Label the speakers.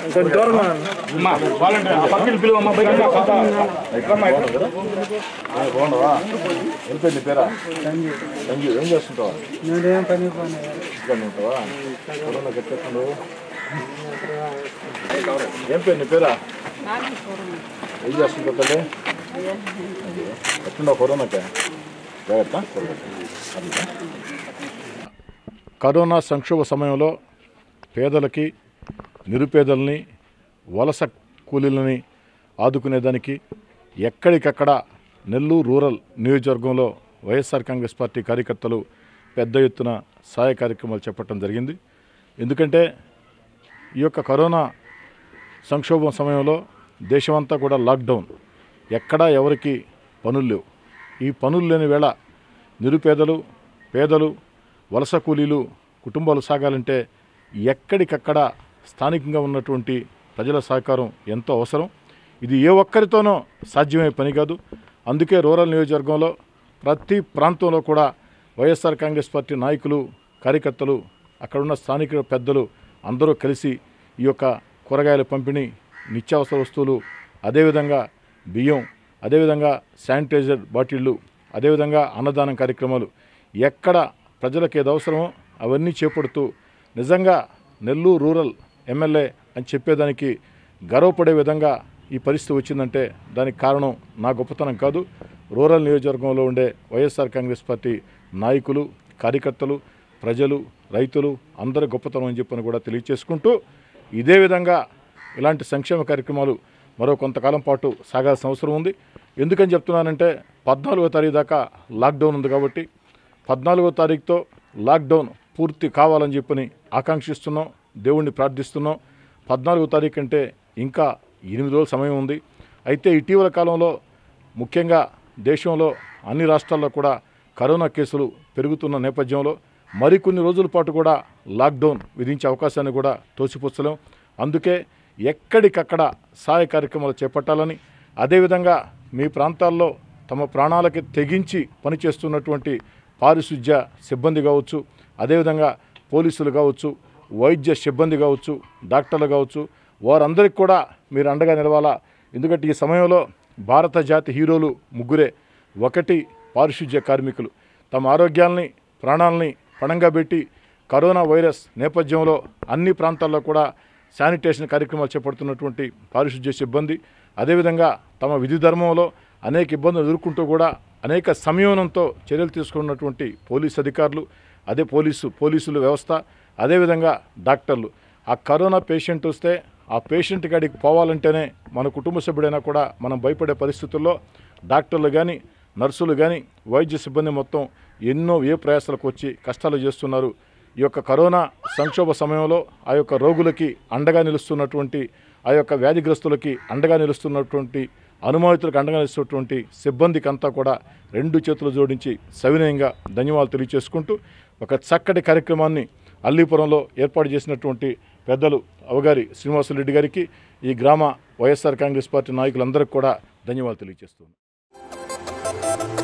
Speaker 1: కొంచెం దూరంగా
Speaker 2: అమ్మా వాలంటీర్ ఆ పక్కన పిలువమ్మా బయట
Speaker 3: ఎక్కడమ్మా ఎక్కడ బాగున్నావా వెళ్ళిపోయింది పేరా సంజు ఏం చేస్తుంటావా
Speaker 1: నేనేం పని పని
Speaker 3: ఇక్కడ ఉంటావా కరోనా ఎట్లుండు ఏం పేరు నీ పేరా ఏం చేస్తుంటావు తల్లి ఎట్లున్నావు కరోనాకే జాగ్రత్త కరోనా సంక్షోభ సమయంలో పేదలకి నిరుపేదల్ని వలస కూలీలని ఆదుకునేదానికి ఎక్కడికక్కడ నెల్లూరు రూరల్ నియోజకవర్గంలో వైఎస్ఆర్ కాంగ్రెస్ పార్టీ కార్యకర్తలు పెద్ద ఎత్తున సహాయ కార్యక్రమాలు చేపట్టడం జరిగింది ఎందుకంటే ఈ యొక్క కరోనా సంక్షోభం సమయంలో దేశమంతా కూడా లాక్డౌన్ ఎక్కడా ఎవరికి పనులు లేవు ఈ పనులు లేని వేళ నిరుపేదలు పేదలు వలస కూలీలు కుటుంబాలు సాగాలంటే ఎక్కడికక్కడ స్థానికంగా ఉన్నటువంటి ప్రజల సహకారం ఎంతో అవసరం ఇది ఏ ఒక్కరితోనో సాధ్యమయ్యే పని కాదు అందుకే రూరల్ నియోజకవర్గంలో ప్రతి ప్రాంతంలో కూడా వైఎస్ఆర్ కాంగ్రెస్ పార్టీ నాయకులు కార్యకర్తలు అక్కడున్న స్థానిక పెద్దలు అందరూ కలిసి ఈ యొక్క కూరగాయల పంపిణీ నిత్యావసర వస్తువులు అదేవిధంగా బియ్యం అదేవిధంగా శానిటైజర్ బాటిళ్ళు అదేవిధంగా అన్నదానం కార్యక్రమాలు ఎక్కడ ప్రజలకు ఏది అవసరమో అవన్నీ చేపడుతూ నిజంగా నెల్లూరు రూరల్ ఎమ్మెల్యే అని చెప్పేదానికి గర్వపడే విధంగా ఈ పరిస్థితి వచ్చిందంటే దానికి కారణం నా గొప్పతనం కాదు రూరల్ నియోజకవర్గంలో ఉండే వైఎస్ఆర్ కాంగ్రెస్ పార్టీ నాయకులు కార్యకర్తలు ప్రజలు రైతులు అందరి గొప్పతనం అని చెప్పని కూడా తెలియచేసుకుంటూ ఇదే విధంగా ఇలాంటి సంక్షేమ కార్యక్రమాలు మరో కొంతకాలం పాటు సాగాల్సిన అవసరం ఉంది ఎందుకని చెప్తున్నానంటే పద్నాలుగో తారీఖు దాకా లాక్డౌన్ ఉంది కాబట్టి పద్నాలుగో తారీఖుతో లాక్డౌన్ పూర్తి కావాలని చెప్పని ఆకాంక్షిస్తున్నాం దేవుణ్ణి ప్రార్థిస్తున్నాం పద్నాలుగో తారీఖు అంటే ఇంకా ఎనిమిది రోజుల సమయం ఉంది అయితే ఇటీవల కాలంలో ముఖ్యంగా దేశంలో అన్ని రాష్ట్రాల్లో కూడా కరోనా కేసులు పెరుగుతున్న నేపథ్యంలో మరికొన్ని రోజుల పాటు కూడా లాక్డౌన్ విధించే అవకాశాన్ని కూడా తోసిపుచ్చలేం అందుకే ఎక్కడికక్కడ సహాయ కార్యక్రమాలు చేపట్టాలని అదేవిధంగా మీ ప్రాంతాల్లో తమ ప్రాణాలకి తెగించి పనిచేస్తున్నటువంటి పారిశుధ్య సిబ్బంది కావచ్చు అదేవిధంగా పోలీసులు కావచ్చు వైద్య సిబ్బంది కావచ్చు డాక్టర్లు కావచ్చు వారందరికీ కూడా మీరు అండగా నిలవాలా ఎందుకంటే ఈ సమయంలో భారత జాతి హీరోలు ముగ్గురే ఒకటి పారిశుధ్య కార్మికులు తమ ఆరోగ్యాల్ని ప్రాణాలని పణంగా పెట్టి కరోనా వైరస్ నేపథ్యంలో అన్ని ప్రాంతాల్లో కూడా శానిటేషన్ కార్యక్రమాలు చేపడుతున్నటువంటి పారిశుధ్య సిబ్బంది అదేవిధంగా తమ విధి ధర్మంలో అనేక ఇబ్బందులు ఎదుర్కొంటూ కూడా అనేక సంయమనంతో చర్యలు తీసుకున్నటువంటి పోలీస్ అధికారులు అదే పోలీసు పోలీసుల వ్యవస్థ అదేవిధంగా డాక్టర్లు ఆ కరోనా పేషెంట్ వస్తే ఆ పేషెంట్ కాడికి పోవాలంటేనే మన కుటుంబ సభ్యుడైనా కూడా మనం భయపడే పరిస్థితుల్లో డాక్టర్లు కానీ నర్సులు కానీ వైద్య సిబ్బంది మొత్తం ఎన్నో ఏ ప్రయాసాలకు వచ్చి కష్టాలు చేస్తున్నారు ఈ యొక్క కరోనా సంక్షోభ సమయంలో ఆ యొక్క రోగులకి అండగా నిలుస్తున్నటువంటి ఆ యొక్క వ్యాధిగ్రస్తులకి అండగా నిలుస్తున్నటువంటి అనుమానితులకు అండగా నిలుస్తున్నటువంటి సిబ్బందికి అంతా కూడా రెండు చేతులు జోడించి సవినయంగా ధన్యవాదాలు తెలియజేసుకుంటూ ఒక చక్కటి కార్యక్రమాన్ని అల్లీపురంలో ఏర్పాటు చేసినటువంటి పెద్దలు అవగారి శ్రీనివాసరెడ్డి గారికి ఈ గ్రామ వైఎస్ఆర్ కాంగ్రెస్ పార్టీ నాయకులందరికీ కూడా ధన్యవాదాలు తెలియజేస్తున్నాను